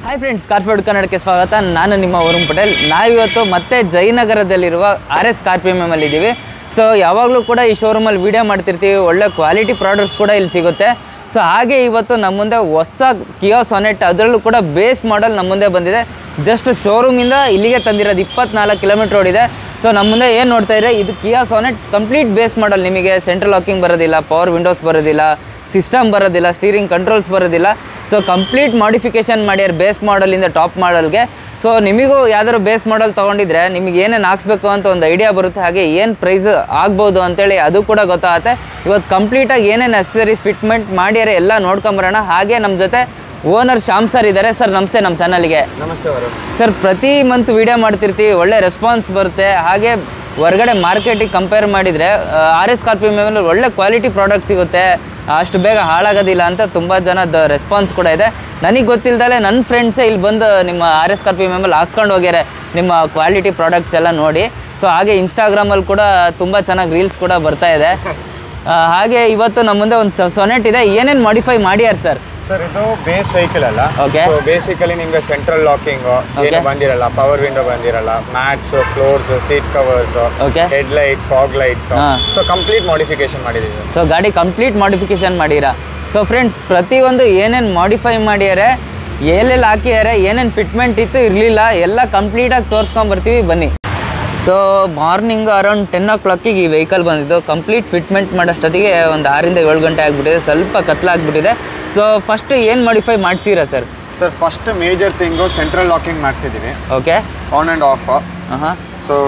Hi friends corporate ಕನ್ನಡಕ್ಕೆ ಸ್ವಾಗತ ನಾನು ನಿಮ್ಮ ವರುಣ್ ಪಟೇಲ್ ನಾವಿವತ್ತು ಮತ್ತೆ ಜಯನಗರದಲ್ಲಿರುವ ಆರ್ ಎಸ್ ಕಾರ್ಪಿಎಮ್ಮಲ್ಲಿ ಇದ್ದೀವಿ ಸೊ ಯಾವಾಗಲೂ ಕೂಡ ಈ ಶೋರೂಮಲ್ಲಿ ವಿಡಿಯೋ ಮಾಡ್ತಿರ್ತೀವಿ ಒಳ್ಳೆ ಕ್ವಾಲಿಟಿ ಪ್ರಾಡಕ್ಟ್ಸ್ ಕೂಡ ಇಲ್ಲಿ ಸಿಗುತ್ತೆ ಸೊ ಹಾಗೆ ಇವತ್ತು ನಮ್ಮ ಮುಂದೆ ಹೊಸ ಕಿಯೋ ಸೊನೆಟ್ ಅದರಲ್ಲೂ ಕೂಡ ಬೇಸ್ ಮಾಡೆಲ್ ನಮ್ಮ ಮುಂದೆ ಬಂದಿದೆ ಜಸ್ಟ್ ಶೋರೂಮಿಂದ ಇಲ್ಲಿಗೆ ತಂದಿರೋದು ಇಪ್ಪತ್ನಾಲ್ಕು ಕಿಲೋಮೀಟ್ರ್ ಓಡಿದೆ ಸೊ ನಮ್ಮ ಮುಂದೆ ಏನು ನೋಡ್ತಾ ಇದ್ರೆ ಇದು Kia Sonet complete base model ನಿಮಗೆ ಸೆಂಟ್ರಲ್ ಲಾಕಿಂಗ್ ಬರೋದಿಲ್ಲ ಪವರ್ ವಿಂಡೋಸ್ ಬರೋದಿಲ್ಲ ಸಿಸ್ಟಮ್ ಬರೋದಿಲ್ಲ ಸ್ಟೀರಿಂಗ್ ಕಂಟ್ರೋಲ್ಸ್ ಬರೋದಿಲ್ಲ ಸೊ ಕಂಪ್ಲೀಟ್ ಮಾಡಿಫಿಕೇಶನ್ ಮಾಡ್ಯಾರ ಬೇಸ್ ಮಾಡಲಿಂದ ಟಾಪ್ ಮಾಡಲ್ಗೆ ಸೊ ನಿಮಗೂ ಯಾವ್ದಾದ್ರು ಬೇಸ್ ಮಾಡಲ್ ತೊಗೊಂಡಿದ್ರೆ ನಿಮಗೆ ಏನೇನು ಹಾಕ್ಸ್ಬೇಕು ಅಂತ ಒಂದು ಐಡಿಯಾ ಬರುತ್ತೆ ಹಾಗೆ ಏನು ಪ್ರೈಸ್ ಆಗ್ಬೋದು ಅಂತೇಳಿ ಅದು ಕೂಡ ಗೊತ್ತಾಗುತ್ತೆ ಇವತ್ತು ಕಂಪ್ಲೀಟಾಗಿ ಏನೇನು ನೆಸಸರೀಸ್ ಫಿಟ್ಮೆಂಟ್ ಮಾಡ್ಯಾರೆ ಎಲ್ಲ ನೋಡ್ಕೊಂಬರೋಣ ಹಾಗೆ ನಮ್ಮ ಜೊತೆ ಓನರ್ ಶ್ಯಾಮ್ ಸರ್ ಇದ್ದಾರೆ ಸರ್ ನಮಸ್ತೆ ನಮ್ಮ ಚಾನಲ್ಗೆ ನಮಸ್ತೆ ವರುಣ್ ಸರ್ ಪ್ರತಿ ಮಂತ್ ವಿಡಿಯೋ ಮಾಡ್ತಿರ್ತೀವಿ ಒಳ್ಳೆ ರೆಸ್ಪಾನ್ಸ್ ಬರುತ್ತೆ ಹಾಗೆ ಹೊರಗಡೆ ಮಾರ್ಕೆಟಿಗೆ ಕಂಪೇರ್ ಮಾಡಿದರೆ ಆರ್ ಎಸ್ ಕಾರ್ಪಿ ಮೇಲೆ ಒಳ್ಳೆ ಕ್ವಾಲಿಟಿ ಪ್ರಾಡಕ್ಟ್ ಸಿಗುತ್ತೆ ಅಷ್ಟು ಬೇಗ ಹಾಳಾಗೋದಿಲ್ಲ ಅಂತ ತುಂಬ ಜನದ ರೆಸ್ಪಾನ್ಸ್ ಕೂಡ ಇದೆ ನನಗೆ ಗೊತ್ತಿಲ್ದಲೆ ನನ್ನ ಫ್ರೆಂಡ್ಸೇ ಇಲ್ಲಿ ಬಂದು ನಿಮ್ಮ ಆರ್ ಎಸ್ ಕಾರ್ಪಿ ಮೇಲೆ ಹಾಕ್ಸ್ಕೊಂಡು ಹೋಗ್ಯಾರೆ ನಿಮ್ಮ ಕ್ವಾಲಿಟಿ ಪ್ರಾಡಕ್ಟ್ಸ್ ಎಲ್ಲ ನೋಡಿ ಸೊ ಹಾಗೆ ಇನ್ಸ್ಟಾಗ್ರಾಮಲ್ಲಿ ಕೂಡ ತುಂಬ ಚೆನ್ನಾಗಿ ರೀಲ್ಸ್ ಕೂಡ ಬರ್ತಾ ಇದೆ ಆ, ಹಾಗೆ ಇವತ್ತು ನಮ್ಮ ಮುಂದೆ ಒಂದು ಸೊನೆಟ್ ಇದೆ ಏನೇನು ಮಾಡಿಫೈ ಮಾಡ್ಯಾರ ಸರ್ ಸರ್ ಇದು ಬೇಸ್ ವೆಹಿಕಲ್ ಅಲ್ಲ Okay. ಸೊ ಬೇಸಿಕಲಿ ನಿಮ್ಗೆ ಸೆಂಟ್ರಲ್ ಲಾಕಿಂಗ್ ಏನು Okay. ಬಂದಿರಲ್ಲ ಪವರ್ ವಿಂಡೋ ಬಂದಿರಲ್ಲ mats floors seat covers Okay. Head light fog lights ಹಾ. ಸೊ ಕಂಪ್ಲೀಟ್ ಮಾಡಿಫಿಕೇಶನ್ ಮಾಡಿದೀವಿ ಸೊ ಗಾಡಿ ಕಂಪ್ಲೀಟ್ ಮಾಡಿಫಿಕೇಶನ್ ಮಾಡಿರ ಸೊ ಫ್ರೆಂಡ್ಸ್ ಪ್ರತಿಯೊಂದು ಏನೇನು ಮಾಡಿಫೈ ಮಾಡ್ಯಾರೆ ಎಲ್ಲೆಲ್ಲಿ ಹಾಕಿದ್ದಾರೆ ಏನೇನು ಫಿಟ್ಮೆಂಟ್ ಇತ್ತು ಇರಲಿಲ್ಲ ಎಲ್ಲ ಕಂಪ್ಲೀಟಾಗಿ ತೋರಿಸ್ಕೊಂಬರ್ತೀವಿ ಬನ್ನಿ ಸೊ ಮಾರ್ನಿಂಗ್ ಅರೌಂಡ್ ಟೆನ್ ಓ ಕ್ಲಾಕಿಗೆ ಈ ವೆಹಿಕಲ್ ಬಂದಿದ್ದು ಕಂಪ್ಲೀಟ್ ಫಿಟ್ಮೆಂಟ್ ಮಾಡೋಷ್ಟೊತ್ತಿಗೆ ಒಂದು ಆರಿಂದ ಏಳು ಗಂಟೆ ಆಗಿಬಿಟ್ಟಿದೆ ಸ್ವಲ್ಪ ಕತ್ಲಾಗ್ಬಿಟ್ಟಿದೆ ಸೊ ಫಸ್ಟ್ ಏನು ಮಾಡಿಫೈ ಮಾಡಿಸಿರಾ sir sir first major thing central locking ಮಾಡಿಸಿದೀವಿ ಓಕೆ ಆನ್ ಆ್ಯಂಡ್ ಆಫ್ ಹಾಂ ಸೊ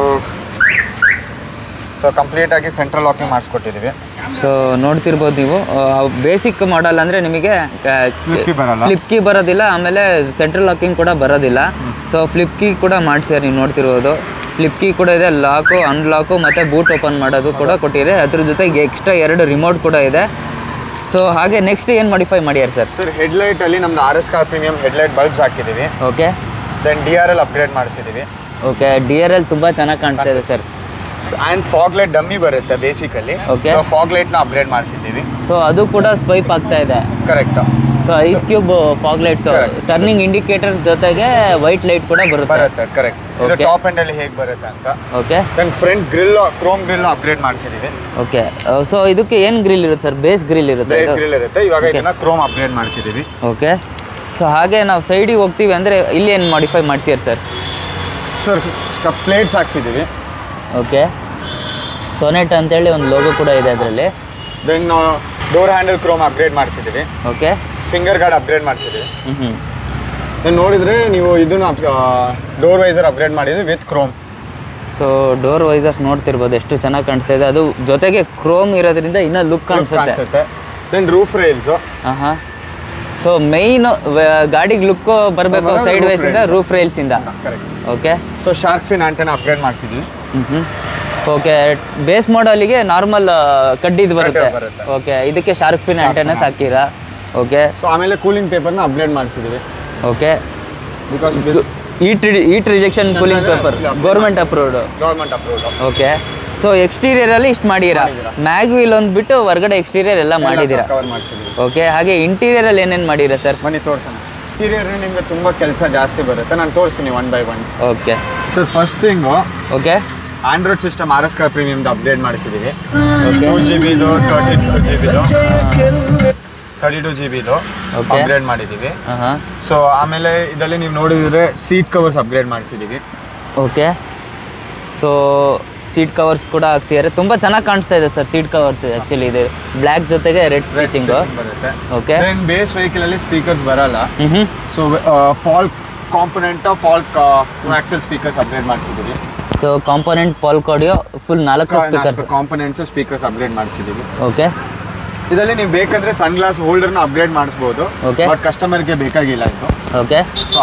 ಸೊ ಕಂಪ್ಲೀಟ್ ಆಗಿ ಸೆಂಟ್ರಲ್ ಲಾಕಿಂಗ್ ಮಾಡಿಸ್ಕೊಟ್ಟಿದೀವಿ ಸೊ ನೋಡ್ತಿರ್ಬೋದು ನೀವು ಬೇಸಿಕ್ ಮಾಡಲ್ ಅಂದರೆ ನಿಮಗೆ Flip key ಬರಲ್ಲ. ಫ್ಲಿಪ್ ಕೀ ಬರೋದಿಲ್ಲ ಆಮೇಲೆ ಸೆಂಟ್ರಲ್ ಲಾಕಿಂಗ್ ಕೂಡ ಬರೋದಿಲ್ಲ ಸೊ ಫ್ಲಿಪ್ ಕೀ ಕೂಡ ಮಾಡ್ಸ್ಯಾರ ನೀವು ನೋಡ್ತಿರ್ಬೋದು ಫ್ಲಿಪ್ ಕೀ ಕೂಡ ಇದೆ ಲಾಕು ಅನ್ಲಾಕು ಮತ್ತು ಬೂಟ್ ಓಪನ್ ಮಾಡೋದು ಕೂಡ ಕೊಟ್ಟಿದೆ ಅದ್ರ ಜೊತೆಗೆ ಎಕ್ಸ್ಟ್ರಾ ಎರಡು ರಿಮೋಟ್ ಕೂಡ ಇದೆ ಸೊ ಹಾಗೆ ನೆಕ್ಸ್ಟ್ ಏನು ಮಾಡಿಫೈ ಮಾಡ್ಯಾರ ಸರ್ ಸರ್ ಹೆಡ್ ಲೈಟ್ ಅಲ್ಲಿ ನಮ್ದು R S car premium head light bulbs ಹಾಕಿದೀವಿ okay then D R L upgrade ಮಾಡಿಸಿದೀವಿ ಓಕೆ ಡಿ ಆರ್ ಎಲ್ ತುಂಬ ಚೆನ್ನಾಗಿ ಕಾಣಿಸ್ತಾ ಇದೆ sir and fog light dummy ಬರುತ್ತೆ ಬೇಸಿಕಲಿ Okay. ಸೊ ಫಾಗ್ ಲೈಟ್ನ ಅಪ್ಗ್ರೇಡ್ ಮಾಡಿಸಿದ್ದೀವಿ ಸೊ ಅದು ಕೂಡ ಸ್ವೈಪ್ ಆಗ್ತಾ ಇದೆ correct so ice cube fog lights Correct. Turning indicator ಜೊತೆಗೆ ವೈಟ್ ಲೈಟ್ ಕೂಡ ಬರುತ್ತೆ ಬರುತ್ತೆ ಕರೆಕ್ಟ್ ಇದು Okay. ಟಾಪ್ ಎಂಡ್ ಅಲ್ಲಿ ಹೇಗೆ ಬರುತ್ತೆ ಅಂತ okay then front grill chrome grill upgrade ಮಾಡಿಸಿದೀವಿ ಓಕೆ ಸೊ ಇದಕ್ಕೆ ಏನು ಗ್ರಿಲ್ ಇರುತ್ತೆ ಸರ್ ಬೇಸ್ ಗ್ರಿಲ್ ಇರುತ್ತೆ ಬೇಸ್ ಗ್ರಿಲ್ ಇರುತ್ತೆ ಇವಾಗ ಇದನ್ನ ಕ್ರೋಮ್ ಅಪ್ಗ್ರೇಡ್ ಮಾಡಿಸಿದೀವಿ ಓಕೆ ಸೊ ಹಾಗೆ ನಾವು ಸೈಡಿಗೆ ಹೋಗ್ತೀವಿ ಅಂದರೆ ಇಲ್ಲಿ ಏನು ಮಾಡಿಫೈ ಮಾಡ್ತೀರ ಸರ್ ಸರ್ ಪ್ಲೇಟ್ಸ್ ಹಾಕ್ಸಿದೀವಿ ಓಕೆ ಸೊನೆಟ್ ಅಂತೇಳಿ ಒಂದು ಲೋಗೋ ಕೂಡ ಇದೆ ಅದರಲ್ಲಿ then door handle chrome upgrade ಮಾಡಿಸಿದೀವಿ ಓಕೆ ಫಿಂಗರ್ ಗಾರ್ಡ್ ಅಪ್ಗ್ರೇಡ್ ಮಾಡಿಸಿದೀವಿ ಹ್ಞೂ ಹ್ಞೂ ದೆನ್ ನೋಡಿದ್ರೆ ನೀವು ಇದನ್ನ ಡೋರ್ ವೈಸರ್ ಅಪ್ಗ್ರೇಡ್ ಮಾಡಿದ್ವಿ with chrome so door visors ನೋಡ್ತಿರ್ಬೋದು ಎಷ್ಟು ಚೆನ್ನಾಗಿ ಕಾಣಿಸ್ತಾ ಇದೆ ಅದು ಜೊತೆಗೆ ಕ್ರೋಮ್ ಇರೋದ್ರಿಂದ ಇನ್ನೂ ಲುಕ್ ಕಾಣಿಸುತ್ತೆ ಕಾಣಿಸುತ್ತೆ ದೆನ್ ರೂಫ್ ರೈಲ್ಸ್ ಹಾಂ ಹಾಂ ಸೊ ಮೈನ್ ಗಾಡಿಗೆ ಲುಕ್ ಬರಬೇಕು ಬರೋದು ಸೈಡ್ roof ವೈಸಿಂದ rails. ರೂಫ್ ರೈಲ್ಸಿಂದ correct okay so shark fin antenna upgrade ಮಾಡಿಸಿದ್ವಿ ಹ್ಞೂ ಓಕೆ ಬೇಸ್ ಮಾಡಲಿಗೆ ನಾರ್ಮಲ್ ಕಡ್ಡಿದು ಬರುತ್ತೆ ಕಡ್ಡಿ ಬರುತ್ತೆ. ಓಕೆ ಇದಕ್ಕೆ ಶಾರ್ಕ್ ಪಿನ್ ಆಂಟೆನಸ್ ಹಾಕಿರಾ ಓಕೆ ಸೊ ಆಮೇಲೆ ಕೂಲಿಂಗ್ ಪೇಪರ್ನ ಅಪ್ಗ್ರೇಡ್ ಮಾಡಿಸಿದ್ವಿ okay because it it rejection cooling paper government approved government approved okay so exterior ಅಲ್ಲಿ ಇಷ್ಟು ಮಾಡಿರಾ ಮಾಡಿದ್ದೀರಾ. ಮ್ಯಾಗ್ ವೀಲ್ ಒಂದು ಬಿಟ್ಟು ಹೊರಗಡೆ ಎಕ್ಸ್ಟೀರಿಯರ್ ಎಲ್ಲ ಮಾಡಿದ್ದೀರಾ ಕವರ್ ಮಾಡಿಸಿದ್ವಿ ಓಕೆ ಹಾಗೆ ಇಂಟೀರಿಯರ್ ಅಲ್ಲಿ ಏನೇನು ಮಾಡಿರಾ ಸರ್ ಬನ್ನಿ ತೋರ್ಸೋಣ ಇಂಟೀರಿಯರ್ ನಿಮ್ಗೆ ತುಂಬಾ ಕೆಲಸ ಜಾಸ್ತಿ ಬರುತ್ತೆ ನಾನು ತೋರಿಸ್ತೀನಿ one by one okay sir first thing okay Android system R S car ಪ್ರೀಮಿಯಮ್ದು ಅಪ್ಡೇಟ್ ಮಾಡಿಸಿದ್ದೀವಿ ಓಕೆ ಟೂ ಜಿ ಬಿದು ತರ್ಟಿ ಟೂ ಜಿ ಬಿದು ತರ್ಟಿ ಟೂ ಜಿ ಬಿದು Okay. ಅಪ್ಗ್ರೇಡ್ ಮಾಡಿದ್ದೀವಿ ಹಾಂ ಹಾಂ ಸೊ ಆಮೇಲೆ ಇದರಲ್ಲಿ ನೀವು ನೋಡಿದ್ರೆ ಸೀಟ್ ಕವರ್ಸ್ ಅಪ್ಗ್ರೇಡ್ ಮಾಡಿಸಿದ್ದೀವಿ ಓಕೆ ಸೊ ಸೀಟ್ ಕವರ್ಸ್ ಕೂಡ ಹಾಕ್ಸಿದ್ದಾರೆ ತುಂಬ ಚೆನ್ನಾಗಿ ಕಾಣಿಸ್ತಾ ಇದೆ ಸರ್ ಸೀಟ್ ಕವರ್ಸ್ ಆ್ಯಕ್ಚುಲಿ ಇದು ಬ್ಲ್ಯಾಕ್ ಜೊತೆಗೆ ರೆಡ್ ಸ್ಟಿಚಿಂಗು ಬರುತ್ತೆ ಓಕೆ ದೆನ್ ಬೇಸ್ ವೆಹಿಕಲ್ ಅಲ್ಲಿ ಸ್ಪೀಕರ್ಸ್ ಬರಲ್ಲ ಹ್ಞೂ ಹ್ಞೂ ಸೊ ಪಾಲ್ ಕಾಂಪೊನೆಂಟ್ ಪಾಲ್ ಆಕ್ಸೆಲ್ ಸ್ಪೀಕರ್ಸ್ ಅಪ್ಗ್ರೇಡ್ ಮಾಡಿಸಿದ್ದೀವಿ ಸೊ ಕಾಂಪೋನೆಂಟ್ ಪಾಲ್ ಆಡಿಯೋ ಫುಲ್ ನಾಲ್ಕು ಸ್ಪೀಕರ್ಸ್ ಕಾಂಪೊನೆಂಟ್ಸ್ ಸ್ಪೀಕರ್ಸ್ ಅಪ್ಗ್ರೇಡ್ ಮಾಡಿಸಿದ್ದೀವಿ ಓಕೆ ಇದರಲ್ಲಿ ನೀವು ಬೇಕಂದ್ರೆ ಸನ್ ಗ್ಲಾಸ್ ಹೋಲ್ಡರ್ನ ಅಪ್ಗ್ರೇಡ್ ಮಾಡಿಸ್ಬೋದು Okay. ಬಟ್ ಕಸ್ಟಮರ್ಗೆ ಬೇಕಾಗಿಲ್ಲ ಇದು ಓಕೆ ಸೊ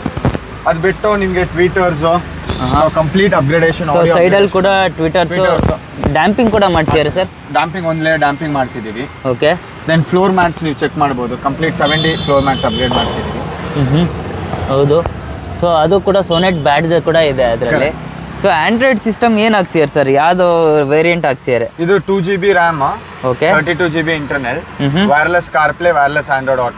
ಅದು ಬಿಟ್ಟು ನಿಮಗೆ ಟ್ವೀಟರ್ಸು ಕಂಪ್ಲೀಟ್ ಅಪ್ಗ್ರೇಡೇಷನ್ ಸೊ ಸೈಡಲ್ಲಿ ಕೂಡ ಟ್ವಿಟರ್ಸು Twitters. ಡ್ಯಾಂಪಿಂಗ್ ಕೂಡ ಮಾಡಿಸಿದ್ದಾರೆ ಸರ್ ಡ್ಯಾಂಪಿಂಗ್ ಒಂದು ಲೇಯರ್ ಡ್ಯಾಂಪಿಂಗ್ ಮಾಡಿಸಿದ್ದೀವಿ ಓಕೆ ದೆನ್ ಫ್ಲೋರ್ ಮ್ಯಾಟ್ಸ್ ನೀವು ಚೆಕ್ ಮಾಡ್ಬೋದು complete seventy floor mats upgrade ಮಾಡಿಸಿದ್ದೀವಿ ಹ್ಞೂ ಹ್ಞೂ ಹೌದು ಸೊ ಅದು ಕೂಡ ಸೋನೆಟ್ ಬ್ಯಾಡ್ಜ್ ಕೂಡ ಇದೆ ಅದರಲ್ಲಿ ಸೊ ಆಂಡ್ರಾಯ್ಡ್ ಸಿಸ್ಟಮ್ ಏನು ಹಾಕ್ಸಿದ್ದಾರೆ ಸರ್ ಯಾವುದು ವೇರಿಯಂಟ್ ಹಾಕ್ಸಿದ್ದಾರೆ ಇದು two G B RAM okay thirty two G B internal ಮ್ಹೂ. Wireless CarPlay wireless Android Auto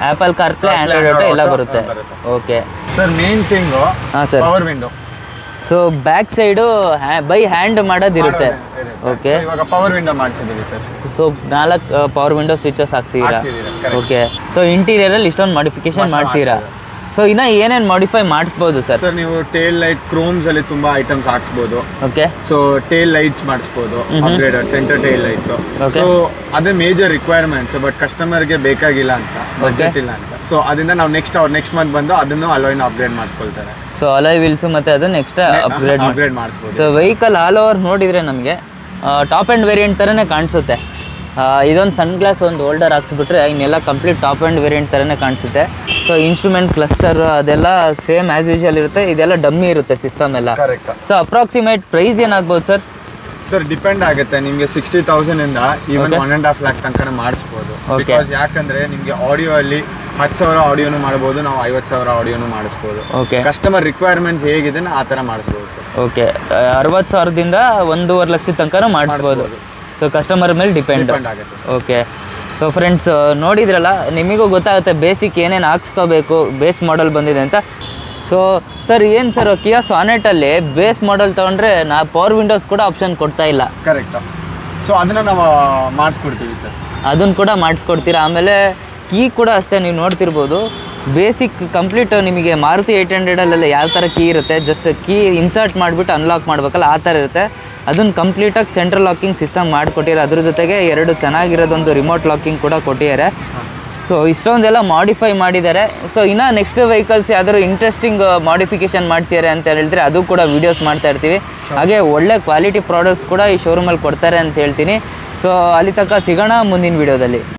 Apple CarPlay CarPlay, Android Auto ಎಲ್ಲ Android ಬರುತ್ತೆ Auto ಬರುತ್ತೆ. ಓಕೆ ಸರ್ ಮೇನ್ ಥಿಂಗು ಹಾಂ sir power window so back side by hand ಮಾಡೋದಿರುತ್ತೆ okay ಇವಾಗ power window ಮಾಡಿಸಿದ್ದೀವಿ sir so ನಾಲ್ಕು power window switches ಹಾಕ್ಸಿದ್ದೀರಾ ಹಾಕ್ಸಿದ್ದೀರಾ, correct. ಓಕೆ ಸೊ ಇಂಟೀರಿಯರಲ್ಲಿ ಇಷ್ಟೊಂದು ಮಾಡಿಫಿಕೇಶನ್ ಹೊಸ ಮಾಡ್ತೀರಾ ಸೊ ಇನ್ನು ಏನೇನು ಮಾಡಿಫೈ ಮಾಡಿಸ್ಬೋದು ಸರ್ ಸರ್ ನೀವು ಟೇಲ್ ಲೈಟ್ ಕ್ರೋಮ್ಸ್ ಅಲ್ಲಿ ತುಂಬಾ ಐಟಮ್ಸ್ ಹಾಕ್ಸ್ಬೋದು ಓಕೆ ಸೊ ಟೇಲ್ ಲೈಟ್ಸ್ ಮಾಡಿಸ್ಬೋದು upgrader centre tail lights Okay. So ಅದೇ ಮೇಜರ್ ರಿಕ್ವೈರ್ಮೆಂಟ್ಸ್ ಬಟ್ ಕಸ್ಟಮರ್ಗೆ ಬೇಕಾಗಿಲ್ಲ ಅಂತ ಬಜೆಟ್ ಇಲ್ಲ ಅಂತ ಸೊ ಅದರಿಂದ ನಾವು ನೆಕ್ಸ್ಟ್ ಅವ್ರು ನೆಕ್ಸ್ಟ್ ಮಂತ್ ಬಂದು ಅದನ್ನು ಅಲೋಯ್ನ ಅಪ್ಗ್ರೇಡ್ ಮಾಡಿಸ್ಕೊಳ್ತಾರೆ ಸೊ ಅಲಾಯ್ ವೀಲ್ಸು ಮತ್ತು ಅದನ್ನ ಎಕ್ಸ್ಟ್ರಾ ಅಪ್ಗ್ರೇಡ್ ಮಾಡಿ ಅಪ್ಗ್ರೇಡ್ ಮಾಡಿಸ್ಬೋದು ಸೊ ವೆಹಿಕಲ್ ಆಲ್ ಓವರ್ ನೋಡಿದರೆ ನಮಗೆ ಟಾಪ್ ಆ್ಯಂಡ್ ವೇರಿಯಂಟ್ ಥರನೇ ಕಾಣಿಸುತ್ತೆ ಇದೊಂದು ಸನ್ ಗ್ಲಾಸ್ ಒಂದು ಹೋಲ್ಡರ್ ಹಾಕ್ಸ್ಬಿಟ್ರೆ ಇನ್ನೆಲ್ಲ ಕಂಪ್ಲೀಟ್ ಟಾಪ್ ಆ್ಯಂಡ್ ವೇರಿಯಂಟ್ ಥರನೇ ಕಾಣಿಸುತ್ತೆ ಸೊ ಇನ್ಸ್ಟ್ರೂಮೆಂಟ್ ಕ್ಲಸ್ಟರ್ ಅದೆಲ್ಲ ಸೇಮ್ ಆ್ಯಸ್ ಯೂಶುವಲ್ ಇರುತ್ತೆ ಇದೆಲ್ಲ ಡಮ್ಮಿ ಇರುತ್ತೆ ಸಿಸ್ಟಮ್ ಎಲ್ಲ ಕರೆಕ್ಟ್ ಸೊ ಅಪ್ರಾಕ್ಸಿಮೇಟ್ ಪ್ರೈಸ್ ಏನಾಗ್ಬೋದು ಸರ್ ಸರ್ ಡಿಪೆಂಡ್ ಆಗುತ್ತೆ ನಿಮಗೆ ಸಿಕ್ಸ್ಟಿ ತೌಸಂಡ್ ಇಂದ even Okay. One and half lakh ತನಕ ಮಾಡಿಸ್ಬೋದು Okay. ಬಿಕಾಸ್ ಯಾಕಂದ್ರೆ ನಿಮಗೆ ಆಡಿಯೋ ಅಲ್ಲಿ ಹತ್ತು ಸಾವಿರ ಆಡಿಯೋನು ಮಾಡ್ಬೋದು ನಾವು ಐವತ್ತು ಸಾವಿರ ಆಡಿಯೋನು ಮಾಡಿಸ್ಬೋದು ಓಕೆ ಕಸ್ಟಮರ್ ರಿಕ್ವೈರ್ಮೆಂಟ್ಸ್ ಹೇಗಿದೆ ಆ ಥರ ಮಾಡಿಸ್ಬೋದು ಸರ್ ಓಕೆ ಅರವತ್ತು ಸಾವಿರದಿಂದ ಒಂದೂವರೆ ಲಕ್ಷದ ತನಕ ಮಾಡಿಸ್ಬೋದು ಮಾಡಿಸ್ಬೋದು. ಸೊ ಕಸ್ಟಮರ್ ಮೇಲೆ ಡಿಪೆಂಡ್ ಡಿಪೆಂಡ್ ಆಗುತ್ತೆ ಓಕೆ ಸೊ ಫ್ರೆಂಡ್ಸ್ ನೋಡಿದ್ರಲ್ಲ ನಿಮಗೂ ಗೊತ್ತಾಗುತ್ತೆ ಬೇಸಿಕ್ ಏನೇನು ಹಾಕ್ಸ್ಕೋಬೇಕು ಬೇಸ್ ಮಾಡಲ್ ಬಂದಿದೆ ಅಂತ ಸೊ ಸರ್ ಏನು ಸರ್ ಕಿಯಾ ಸಾನೆಟಲ್ಲಿ ಬೇಸ್ ಮಾಡಲ್ ತೊಗೊಂಡ್ರೆ ನಾ ಪವರ್ ವಿಂಡೋಸ್ ಕೂಡ ಆಪ್ಷನ್ ಕೊಡ್ತಾ ಇಲ್ಲ ಕರೆಕ್ಟ್ ಸೊ ಅದನ್ನ ನಾವು ಮಾಡಿಸ್ಕೊಡ್ತೀವಿ ಸರ್ ಅದನ್ನು ಕೂಡ ಮಾಡಿಸ್ಕೊಡ್ತೀರಾ ಆಮೇಲೆ ಕೀ ಕೂಡ ಅಷ್ಟೇ ನೀವು ನೋಡ್ತಿರ್ಬೋದು ಬೇಸಿಕ್ ಕಂಪ್ಲೀಟ್ ನಿಮಗೆ ಮಾರುತಿ ಏಯ್ಟ್ ಹಂಡ್ರೆಡಲ್ಲೆಲ್ಲ ಯಾವ ಥರ ಕೀ ಇರುತ್ತೆ ಜಸ್ಟ್ ಕೀ ಇನ್ಸರ್ಟ್ ಮಾಡಿಬಿಟ್ಟು ಅನ್ಲಾಕ್ ಮಾಡಬೇಕಲ್ಲ ಆ ಥರ ಇರುತ್ತೆ ಅದನ್ನು ಕಂಪ್ಲೀಟಾಗಿ ಸೆಂಟ್ರಲ್ ಲಾಕಿಂಗ್ ಸಿಸ್ಟಮ್ ಮಾಡಿಕೊಟ್ಟಿದ್ದಾರೆ ಅದ್ರ ಜೊತೆಗೆ ಎರಡು ಚೆನ್ನಾಗಿರೋದೊಂದು ರಿಮೋಟ್ ಲಾಕಿಂಗ್ ಕೂಡ ಕೊಟ್ಟಿದ್ದಾರೆ ಸೊ ಇಷ್ಟೊಂದೆಲ್ಲ ಮಾಡಿಫೈ ಮಾಡಿದ್ದಾರೆ ಸೊ ಇನ್ನು ನೆಕ್ಸ್ಟ್ ವೆಹಿಕಲ್ಸ್ ಯಾವ್ದಾದ್ರು ಇಂಟ್ರೆಸ್ಟಿಂಗ್ ಮಾಡಿಫಿಕೇಶನ್ ಮಾಡ್ಸಿದ್ದಾರೆ ಅಂತ ಹೇಳಿದ್ರೆ ಅದು ಕೂಡ ವೀಡಿಯೋಸ್ ಮಾಡ್ತಾ ಇರ್ತೀವಿ ಹಾಗೆ ಒಳ್ಳೆ ಕ್ವಾಲಿಟಿ ಪ್ರಾಡಕ್ಟ್ಸ್ ಕೂಡ ಈ ಶೋರೂಮಲ್ಲಿ ಕೊಡ್ತಾರೆ ಅಂತ ಹೇಳ್ತೀನಿ ಸೊ ಅಲ್ಲಿ ತನಕ ಸಿಗೋಣ ಮುಂದಿನ ವೀಡಿಯೋದಲ್ಲಿ